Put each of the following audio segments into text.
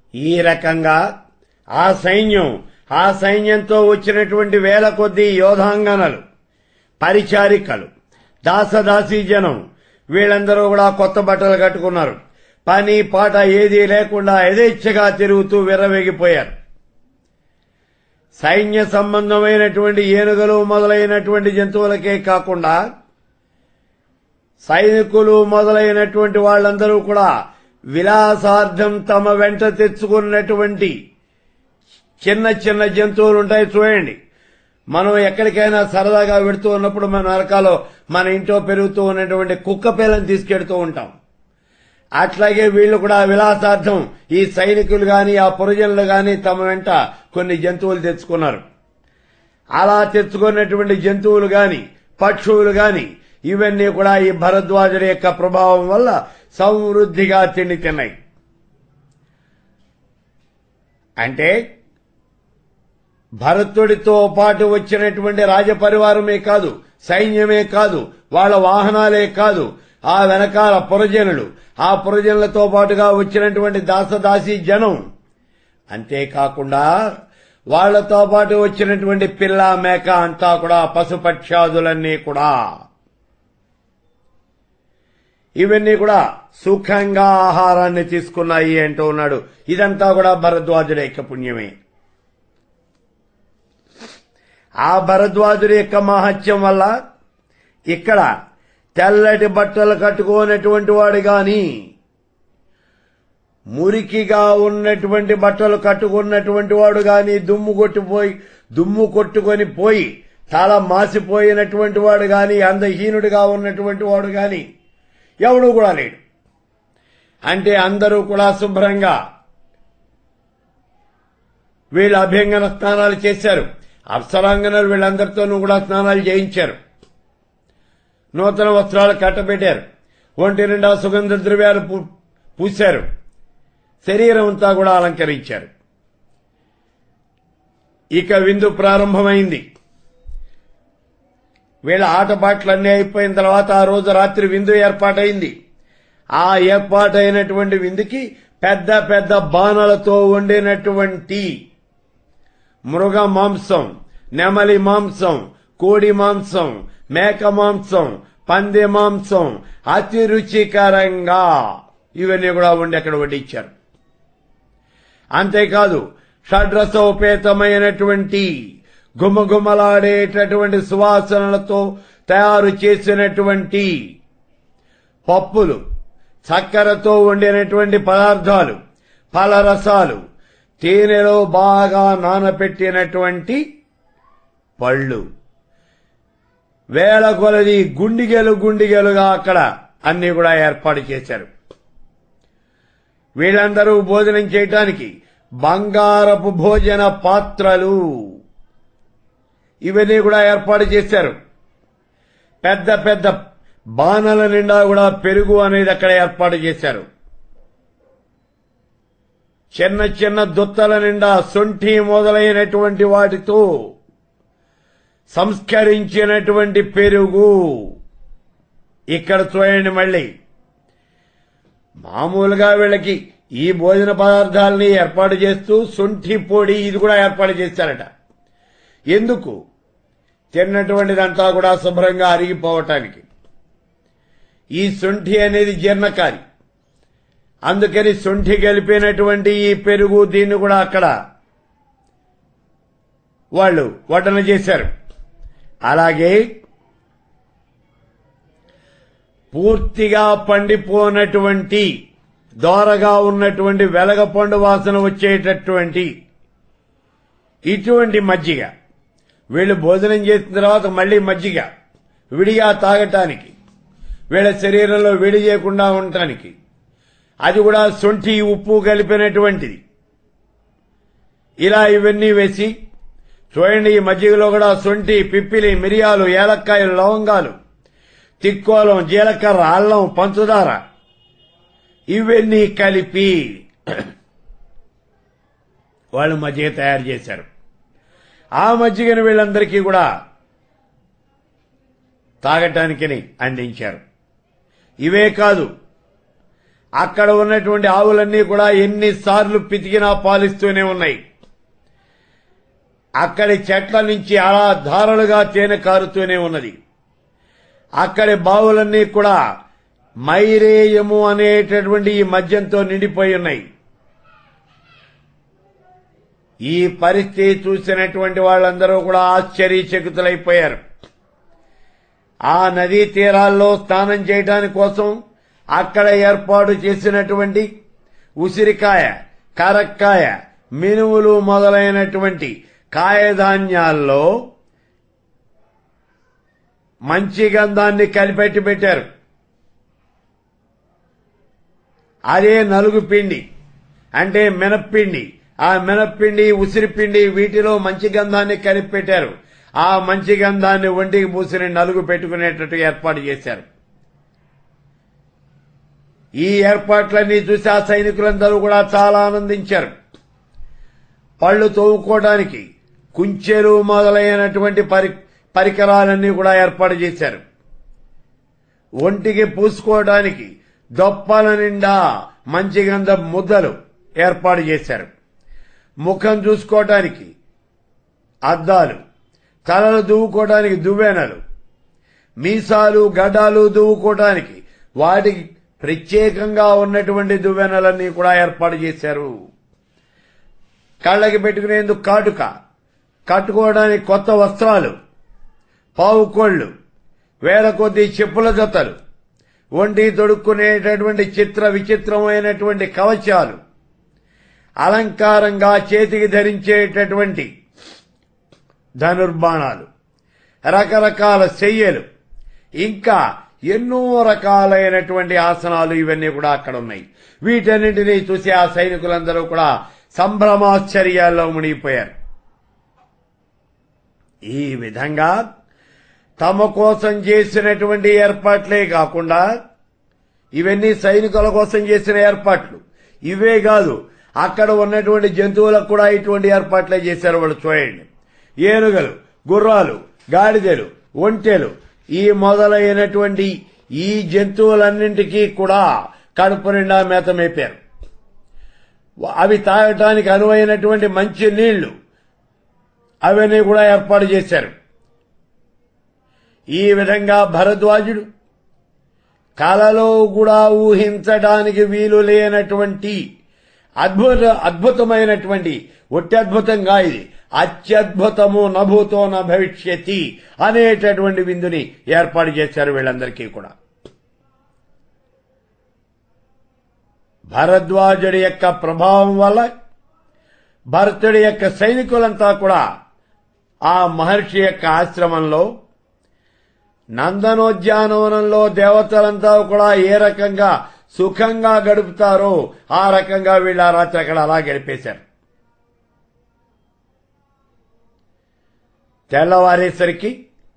ఈ రకంగా ఆ సైన్యం ఆ సైన్యంతో వచ్చినటువంటి వేల కొద్దీ యోధాంగనలు పరిచారికలు దాసదాసీ జనం వీళ్ళందరూ కూడా కొత్త బట్టలు కట్టుకున్నారు పని పాట ఏదీ లేకుండా యథేచ్ఛగా తిరుగుతూ విర్రవేగిపోయారు సైన్య సంబంధమైనటువంటి ఏనుగలు మొదలైనటువంటి జంతువులకే కాకుండా సైనికులు మొదలైనటువంటి వాళ్ళందరూ కూడా విలాసార్థం తమ వెంట తెచ్చుకున్నటువంటి చిన్న చిన్న జంతువులు ఉంటాయి చూడండి మనం ఎక్కడికైనా సరదాగా వెడుతూ ఉన్నప్పుడు మన నరకాలో మన ఇంట్లో పెరుగుతూ ఉన్నటువంటి కుక్క పిల్లని తీసుకెడుతూ ఉంటాం అట్లాగే వీళ్ళు కూడా విలాసార్థం ఈ సైనికులు గాని ఆ పురజనులు గాని తమ వెంట కొన్ని జంతువులు తెచ్చుకున్నారు అలా తెచ్చుకున్నటువంటి జంతువులు గాని పక్షువులు గాని ఇవన్నీ కూడా ఈ భరద్వాజుడి యొక్క ప్రభావం వల్ల సమృద్ధిగా తిండి తిన్నాయి అంటే భరతుడితో పాటు వచ్చినటువంటి రాజపరివారమే కాదు సైన్యమే కాదు వాళ్ళ వాహనాలే కాదు ఆ వెనకాల పురజనులు ఆ పురజనులతో పాటుగా వచ్చినటువంటి దాసదాసి జనం అంతేకాకుండా వాళ్లతో పాటు వచ్చినటువంటి పిల్ల మేక అంతా కూడా పశుపక్షాదులన్నీ కూడా ఇవన్నీ కూడా సుఖంగా ఆహారాన్ని తీసుకున్నాయి అంటూ ఉన్నాడు ఇదంతా కూడా భరద్వాజుడి యొక్క పుణ్యమే ఆ భరద్వాజుడి యొక్క మహత్యం వల్ల ఇక్కడ తెల్లటి బట్టలు కట్టుకోనటువంటి వాడు గాని మురికిగా ఉన్నటువంటి బట్టలు కట్టుకున్నటువంటి వాడు గాని దుమ్ము కొట్టిపోయి దుమ్ము కొట్టుకొని పోయి తల మాసిపోయినటువంటి వాడు గాని అందహీనుడిగా ఉన్నటువంటి వాడు గాని ఎవడు కూడా లేడు అంటే అందరూ కూడా శుభ్రంగా వీళ్ళు అభ్యంగన స్నానాలు చేశారు అప్సరాంగనలు వీళ్ళందరితోనూ కూడా స్నానాలు చేయించారు నూతన వస్త్రాలు కట్టబెట్టారు ఒంటి నిండా సుగంధ ద్రవ్యాలు పూ- పూశారు శరీరం అంతా కూడా అలంకరించారు ఇక విందు ప్రారంభమైంది వీళ్ళ ఆటపాట్లన్నీ అయిపోయిన తర్వాత ఆ రోజు రాత్రి విందు ఏర్పాటైంది ఆ ఏర్పాటైనటువంటి విందుకి పెద్ద పెద్ద బాణలతో వండినటువంటి మృగ మాంసం నెమలి మాంసం కోడి మాంసం మేక మాంసం పంది మాంసం అతి రుచికరంగా ఇవన్నీ కూడా వండి అక్కడ వడ్డించారు అంతేకాదు షడ్రసోపేతమైనటువంటి గుమగుమలాడేటటువంటి సువాసనలతో తయారు చేసినటువంటి పప్పులు చక్కెరతో వండినటువంటి పదార్థాలు ఫలరసాలు తేనెలో బాగా నానపెట్టినటువంటి పళ్ళు వేల కొలది గుండిగెలు గుండిగెలుగా అక్కడ అన్ని కూడా ఏర్పాటు చేశారు వీళ్ళందరూ భోజనం చేయటానికి బంగారపు భోజన పాత్రలు ఇవన్నీ కూడా ఏర్పాటు చేశారు పెద్ద పెద్ద బాణల నిండా కూడా పెరుగు అనేది అక్కడ ఏర్పాటు చేశారు చిన్న చిన్న దుత్తల నిండా సొంఠి మొదలైనటువంటి వాటితో సంస్కరించినటువంటి పెరుగు ఇక్కడ చూడండి మళ్ళీ మామూలుగా వీళ్ళకి ఈ భోజన పదార్థాలని ఏర్పాటు చేస్తూ సొంఠి పొడి ఇది కూడా ఏర్పాటు చేశారట ఎందుకు తిన్నటువంటిదంతా కూడా శుభ్రంగా అరిగిపోవటానికి ఈ సొంఠి అనేది జీర్ణకారి అందుకని సొంఠి కలిపినటువంటి ఈ పెరుగు దీన్ని కూడా అక్కడ వాళ్ళు వడ్డన చేశారు అలాగే పూర్తిగా పండిపోనటువంటి దోరగా ఉన్నటువంటి వెలగపండు వాసన వచ్చేటటువంటి ఇటువంటి మజ్జిగ వీళ్ళు భోజనం చేసిన తర్వాత మళ్ళీ మజ్జిగ విడిగా తాగటానికి వీళ్ళ శరీరంలో వేడి చేయకుండా ఉండటానికి అది కూడా సొంఠి ఉప్పు కలిపినటువంటిది ఇలా ఇవన్నీ వేసి చూడండి ఈ మజ్జిగలో కూడా సొంఠి పిప్పిలి మిరియాలు ఏలక్కాయలు లవంగాలు తిక్కోలం జీలకర్ర అల్లం పంచదార ఇవన్నీ కలిపి వాళ్ళు మజ్జిగ తయారు చేశారు ఆ మజ్జిగను వీళ్ళందరికీ కూడా తాగటానికని అందించారు ఇవే కాదు అక్కడ ఉన్నటువంటి ఆవులన్నీ కూడా ఎన్నిసార్లు పితికినా పాలిస్తూనే ఉన్నాయి అక్కడి చెట్ల నుంచి అలా ధారలుగా తేనె కారుతూనే ఉన్నది అక్కడి బావులన్నీ కూడా మైరేయము అనేటటువంటి ఈ మద్యంతో నిండిపోయి ఉన్నాయి ఈ పరిస్థితి చూసినటువంటి వాళ్ళందరూ కూడా ఆశ్చర్యచకితులైపోయారు ఆ నదీ తీరాల్లో స్నానం చేయడానికి కోసం అక్కడ ఏర్పాటు చేసినటువంటి ఉసిరికాయ కరక్కాయ మినుములు మొదలైనటువంటి కాయధాన్యాల్లో మంచి గంధాన్ని కలిపెట్టి పెట్టారు అదే నలుగు పిండి అంటే మినప్పిండి ఆ మినప్పిండి ఉసిరిపిండి వీటిలో మంచి గంధాన్ని కలిపి పెట్టారు ఆ మంచి గంధాన్ని ఒంటికి పూసిన నలుగు పెట్టుకునేటట్టు ఏర్పాటు చేశారు ఈ ఏర్పాట్లన్నీ చూసి ఆ సైనికులందరూ కూడా చాలా ఆనందించారు పళ్ళు తోవుకోవడానికి కుంచెలు మొదలైనటువంటి పరి పరికరాలన్నీ కూడా ఏర్పాటు చేశారు ఒంటికి పూసుకోవడానికి దొప్పల నిండా మంచి గంధ ముద్దలు ఏర్పాటు చేశారు ముఖం చూసుకోవడానికి అద్దాలు తలలు దువ్వుకోవడానికి దువ్వెనలు మీసాలు గడ్డాలు దువ్వుకోవడానికి వాటికి ప్రత్యేకంగా ఉన్నటువంటి దువ్వెనలన్నీ కూడా ఏర్పాటు చేశారు కళ్ళకి పెట్టుకునేందుకు కాటుక కట్టుకోవడానికి కొత్త వస్త్రాలు పావుకోళ్లు వేల కొద్ది చెప్పుల జతలు ఒంటి తొడుక్కునేటటువంటి చిత్ర విచిత్రమైనటువంటి కవచాలు అలంకారంగా చేతికి ధరించేటటువంటి ధనుర్బాణాలు రకరకాల శయ్యలు ఇంకా ఎన్నో రకాలైనటువంటి ఆసనాలు ఇవన్నీ కూడా అక్కడ ఉన్నాయి వీటన్నింటినీ చూసి ఆ సైనికులందరూ కూడా సంభ్రమాశ్చర్యాల్లో మునిగిపోయారు ఈ విధంగా తమ కోసం చేసినటువంటి ఏర్పాట్లే కాకుండా ఇవన్నీ సైనికుల కోసం చేసిన ఏర్పాట్లు ఇవే కాదు అక్కడ ఉన్నటువంటి జంతువులకు కూడా ఇటువంటి ఏర్పాట్లే చేశారు వాళ్ళు చూడండి ఏనుగలు గుర్రాలు గాడిదలు ఒంటెలు ఈ మొదలైనటువంటి ఈ జంతువులన్నింటికీ కూడా కడుపు నిండా మేత మేపారు అవి తాగటానికి అనువైనటువంటి మంచి నీళ్లు అవన్నీ కూడా ఏర్పాటు చేశారు ఈ విధంగా భరద్వాజుడు కలలో కూడా ఊహించడానికి వీలు లేనటువంటి అద్భుత అద్భుతమైనటువంటి ఒట్టద్భుతంగా ఇది అత్యద్భుతము నభూతో న భవిష్యతి అనేటటువంటి విందుని ఏర్పాటు చేశారు వీళ్ళందరికీ కూడా భరద్వాజుడి యొక్క ప్రభావం వల్ల భరతుడి యొక్క సైనికులంతా కూడా ఆ మహర్షి యొక్క ఆశ్రమంలో నందనోద్యానవనంలో దేవతలంతా కూడా ఏ రకంగా సుఖంగా గడుపుతారో ఆ రకంగా వీళ్ళు ఆ రాత్రి అక్కడ అలా గడిపేశారు తెల్లవారేసరికి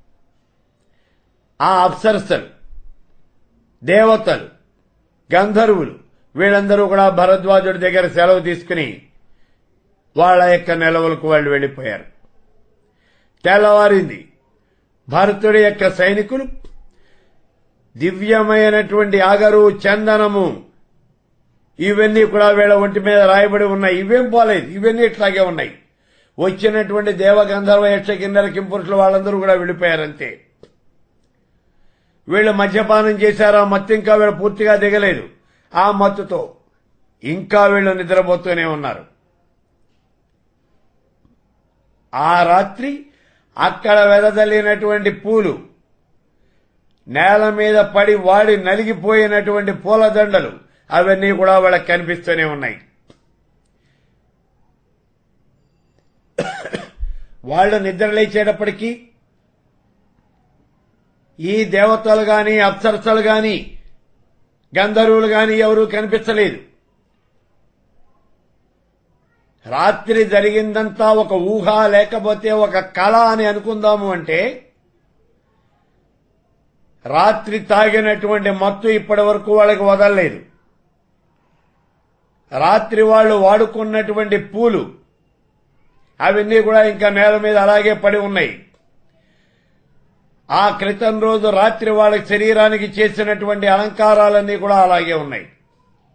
ఆ అప్సరసలు దేవతలు గంధర్వులు వీళ్ళందరూ కూడా భరద్వాజుడి దగ్గర సెలవు తీసుకుని వాళ్ళ యొక్క నిలవలకు వాళ్ళు వెళ్లిపోయారు తెల్లవారింది భరతుడి యొక్క సైనికులు దివ్యమైనటువంటి అగరు చందనము ఇవన్నీ కూడా వీళ్ళ ఒంటి మీద రాయబడి ఉన్నాయి ఇవేం పోలేదు ఇవన్నీ ఇట్లాగే ఉన్నాయి వచ్చినటువంటి దేవగంధర్వ యక్ష కిన్నెర కింపురుషులు వాళ్ళందరూ కూడా వెళ్ళిపోయారంతే వీళ్ళు మద్యపానం చేశారు ఆ మత్తు ఇంకా వీళ్ళు పూర్తిగా దిగలేదు ఆ మత్తుతో ఇంకా వీళ్ళు నిద్రపోతూనే ఉన్నారు ఆ రాత్రి అక్కడ వెదజల్లినటువంటి పూలు నేల మీద పడి వాడి నలిగిపోయినటువంటి పూలదండలు అవన్నీ కూడా వాళ్ళకి కనిపిస్తూనే ఉన్నాయి వాళ్ళు నిద్ర లేచేటప్పటికీ ఈ దేవతలు గాని అప్సరసలు గాని గంధర్వులు గాని ఎవరూ కనిపించలేదు రాత్రి జరిగిందంతా ఒక ఊహ లేకపోతే ఒక కళ అని అనుకుందాము అంటే రాత్రి తాగినటువంటి మత్తు ఇప్పటి వరకు వాళ్ళకి వదలలేదు రాత్రి వాళ్ళు వాడుకున్నటువంటి పూలు అవన్నీ కూడా ఇంకా నేల మీద అలాగే పడి ఉన్నాయి ఆ క్రితం రోజు రాత్రి వాళ్ళ శరీరానికి చేసినటువంటి అలంకారాలన్నీ కూడా అలాగే ఉన్నాయి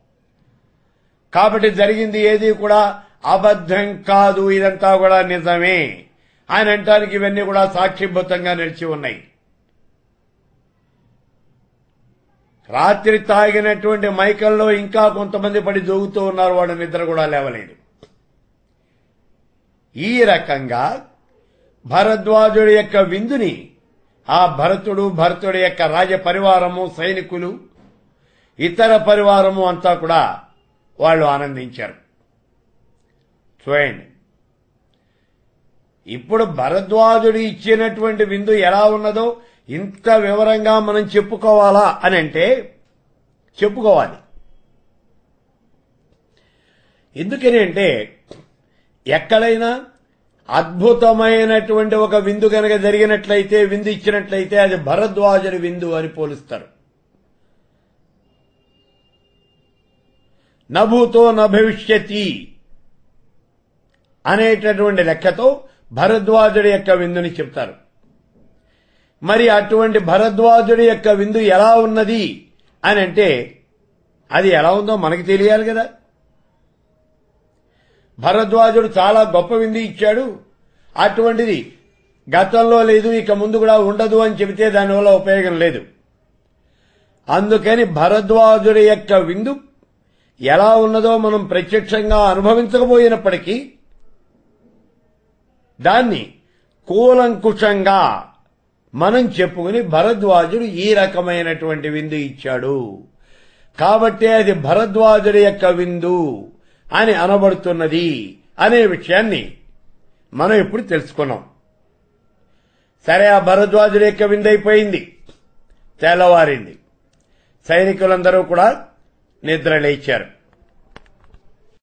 కాబట్టి జరిగింది ఏది కూడా అబద్ధం కాదు ఇదంతా కూడా నిజమే ఆయన అంటానికి ఇవన్నీ కూడా సాక్షిభూతంగా నిలిచి ఉన్నాయి రాత్రి తాగినటువంటి మైకల్లో ఇంకా కొంతమంది పడి జోగుతూ ఉన్నారు వాడు నిద్ర కూడా లేవలేదు ఈ రకంగా భరద్వాజుడి యొక్క విందుని ఆ భరతుడు భరతుడి యొక్క రాజ పరివారము సైనికులు ఇతర పరివారము అంతా కూడా వాళ్ళు ఆనందించారు చూడండి ఇప్పుడు భరద్వాజుడు ఇచ్చినటువంటి విందు ఎలా ఉన్నదో ఇంత వివరంగా మనం చెప్పుకోవాలా అని అంటే చెప్పుకోవాలి ఎందుకని అంటే ఎక్కడైనా అద్భుతమైనటువంటి ఒక విందు కనుక జరిగినట్లయితే విందు ఇచ్చినట్లయితే అది భరద్వాజుడి విందు అని పోలుస్తారు నభూతో నభవిష్యతి అనేటటువంటి లెక్కతో భరద్వాజుడి యొక్క విందుని చెప్తారు మరి అటువంటి భరద్వాజుడి యొక్క విందు ఎలా ఉన్నది అని అంటే అది ఎలా ఉందో మనకి తెలియాలి కదా భరద్వాజుడు చాలా గొప్ప విందు ఇచ్చాడు అటువంటిది గతంలో లేదు ఇక ముందు కూడా ఉండదు అని చెబితే దానివల్ల ఉపయోగం లేదు అందుకని భరద్వాజుడి యొక్క విందు ఎలా ఉన్నదో మనం ప్రత్యక్షంగా అనుభవించకపోయినప్పటికీ దాన్ని కూలంకుషంగా మనం చెప్పుకుని భరద్వాజుడు ఈ రకమైనటువంటి విందు ఇచ్చాడు కాబట్టి అది భరద్వాజుడి యొక్క విందు అని అనబడుతున్నది అనే విషయాన్ని మనం ఇప్పుడు తెలుసుకున్నాం సరే ఆ భరద్వాజుడి యొక్క విందు అయిపోయింది తెల్లవారింది సైనికులందరూ కూడా నిద్ర లేచారు